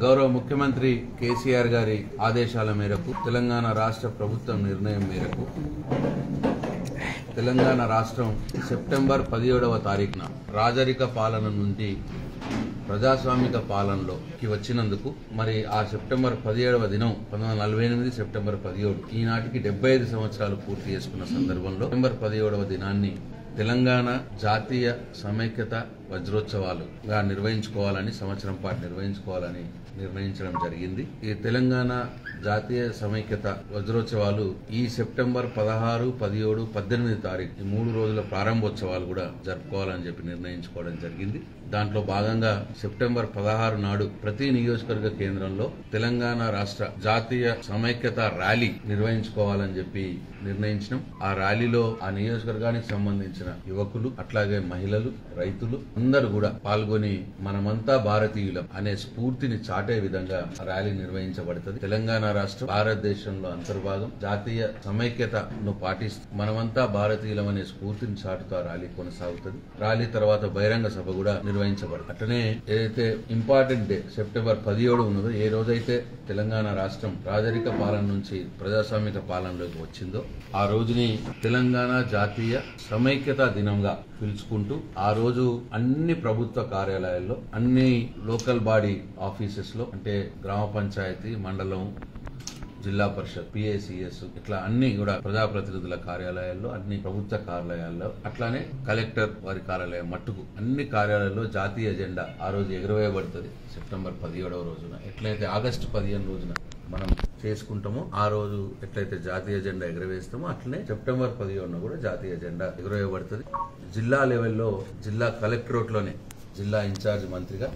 గౌరవ ముఖ్యమంత్రి కేసీఆర్ గారి ఆదేశాల మేరకు తెలంగాణ రాష్ట్ర ప్రభుత్వం నిర్ణయం మేరకు తెలంగాణ రాష్ట్రం సెప్టెంబర్ పదిహేడవ తారీఖున రాజరిక పాలన నుండి ప్రజాస్వామిక పాలనలోకి వచ్చినందుకు మరి ఆ సెప్టెంబర్ పదిహేడవ దినం పంతొమ్మిది వందల నలభై ఎనిమిది సెప్టెంబర్ పదిహేడు ఈనాటికి డెబ్బై ఐదు సంవత్సరాలు పూర్తి చేసుకున్న సందర్భంలో సెప్టెంబర్ పదిహేడవ దినాన్ని తెలంగాణ జాతీయ సమైక్యత వజ్రోత్సవాలుగా నిర్వహించుకోవాలని సంవత్సరం పాటు నిర్వహించుకోవాలని నిర్ణయించడం జరిగింది ఈ తెలంగాణ జాతీయ సమైక్యత వజ్రోత్సవాలు ఈ సెప్టెంబర్ పదహారు పదిహేడు పద్దెనిమిది తారీఖు ఈ మూడు రోజుల ప్రారంభోత్సవాలు కూడా జరుపుకోవాలని చెప్పి నిర్ణయించుకోవడం జరిగింది దాంట్లో భాగంగా సెప్టెంబర్ పదహారు నాడు ప్రతి నియోజకవర్గ కేంద్రంలో తెలంగాణ రాష్ట్ర జాతీయ సమైక్యత ర్యాలీ నిర్వహించుకోవాలని చెప్పి నిర్ణయించినాం ఆ ర్యాలీలో ఆ నియోజకవర్గానికి సంబంధించిన యువకులు అట్లాగే మహిళలు రైతులు అందరూ కూడా పాల్గొని మనమంతా భారతీయులం అనే స్ఫూర్తిని చాటే విధంగా ఆ ర్యాలీ నిర్వహించబడుతుంది తెలంగాణ రాష్ట్రం భారతదేశంలో అంతర్భాగం జాతీయ సమైక్యతను పాటిస్తూ మనమంతా భారతీయులం అనే స్ఫూర్తిని చాటుతూ ఆ ర్యాలీ కొనసాగుతుంది ర్యాలీ తర్వాత బహిరంగ సభ కూడా నిర్వహించబడుతుంది అట్లనే ఏదైతే ఇంపార్టెంట్ డే సెప్టెంబర్ పదిహేడు ఉన్నదో ఏ రోజైతే తెలంగాణ రాష్ట్రం రాజరిక పాలన నుంచి ప్రజాస్వామిక పాలనలోకి వచ్చిందో ఆ రోజుని తెలంగాణ జాతీయ సమైక్యత దినంగా పిలుచుకుంటూ ఆ రోజు అన్ని ప్రభుత్వ కార్యాలయాల్లో అన్ని లోకల్ బాడీ ఆఫీసెస్ లో అంటే గ్రామ పంచాయతీ మండలం జిల్లా పరిషత్ పిఏసిఎస్ ఇట్లా అన్ని కూడా ప్రజాప్రతినిధుల కార్యాలయాల్లో అన్ని ప్రభుత్వ కార్యాలయాల్లో అట్లానే కలెక్టర్ వారి కార్యాలయం మట్టుకు అన్ని కార్యాలయాల్లో జాతీయ జెండా ఆ రోజు ఎగురవేయబడుతుంది సెప్టెంబర్ పదిహేడవ రోజున ఎట్లయితే ఆగస్టు పదిహేను రోజున మనం చేసుకుంటామో ఆ రోజు ఎట్లయితే జాతీయ జెండా ఎగురవేస్తామో అట్లనే సెప్టెంబర్ పదిహేడున కూడా జాతీయ జెండా ఎగురవేయబడుతుంది జిల్లా లెవెల్లో జిల్లా కలెక్టరేట్లోనే జిల్లా ఇన్ఛార్జ్ మంత్రిగా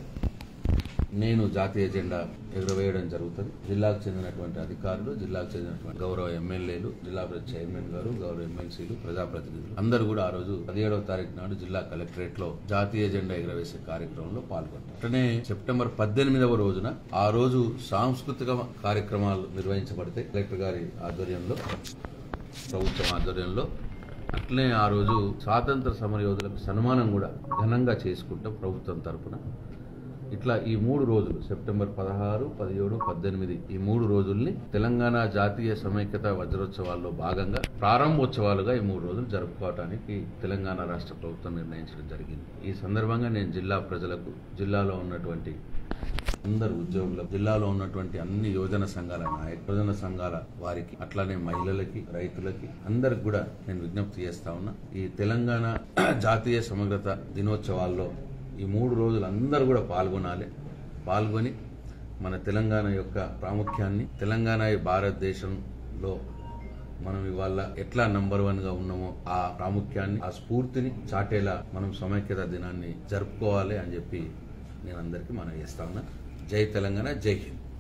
నేను జాతీయ జెండా ఎగురవేయడం జరుగుతుంది జిల్లాకు చెందినటువంటి అధికారులు జిల్లాకు చెందినటువంటి గౌరవ ఎమ్మెల్యేలు జిల్లా పరిషత్ చైర్మన్ గారు గౌరవ ఎమ్మెల్సీలు ప్రజాప్రతినిధులు అందరూ కూడా ఆ రోజు పదిహేడవ తారీఖు నాడు జిల్లా కలెక్టరేట్ లో జాతీయ జెండా ఎగురవేసే కార్యక్రమంలో పాల్గొంటారు అట్లనే సెప్టెంబర్ పద్దెనిమిదవ రోజున ఆ రోజు సాంస్కృతిక కార్యక్రమాలు నిర్వహించబడతాయి కలెక్టర్ గారి ఆధ్వర్యంలో ప్రభుత్వం ఆధ్వర్యంలో అట్లనే ఆ రోజు స్వాతంత్ర సమరయోధులకు సన్మానం కూడా ఘనంగా చేసుకుంటాం ప్రభుత్వం తరపున ఇట్లా ఈ మూడు రోజులు సెప్టెంబర్ పదహారు పదిహేడు పద్దెనిమిది ఈ మూడు రోజుల్ని తెలంగాణ జాతీయ సమైక్యత వజ్రోత్సవాల్లో భాగంగా ప్రారంభోత్సవాలుగా ఈ మూడు రోజులు జరుపుకోవడానికి తెలంగాణ రాష్ట్ర ప్రభుత్వం నిర్ణయించడం జరిగింది ఈ సందర్భంగా నేను జిల్లా ప్రజలకు జిల్లాలో ఉన్నటువంటి అందరు ఉద్యోగులకు జిల్లాలో ఉన్నటువంటి అన్ని యోజన సంఘాల నాయక యోజన సంఘాల వారికి అట్లానే మహిళలకి రైతులకి అందరికి కూడా నేను విజ్ఞప్తి చేస్తా ఉన్నా ఈ తెలంగాణ జాతీయ సమగ్రత దినోత్సవాల్లో ఈ మూడు రోజులు అందరూ కూడా పాల్గొనాలి పాల్గొని మన తెలంగాణ యొక్క ప్రాముఖ్యాన్ని తెలంగాణ ఈ భారతదేశంలో మనం ఇవాళ ఎట్లా నంబర్ వన్ గా ఉన్నామో ఆ ప్రాముఖ్యాన్ని ఆ స్ఫూర్తిని చాటేలా మనం సమైక్యత దినాన్ని జరుపుకోవాలి అని చెప్పి నేను అందరికీ మనం చేస్తా ఉన్నా జై తెలంగాణ జై హింద్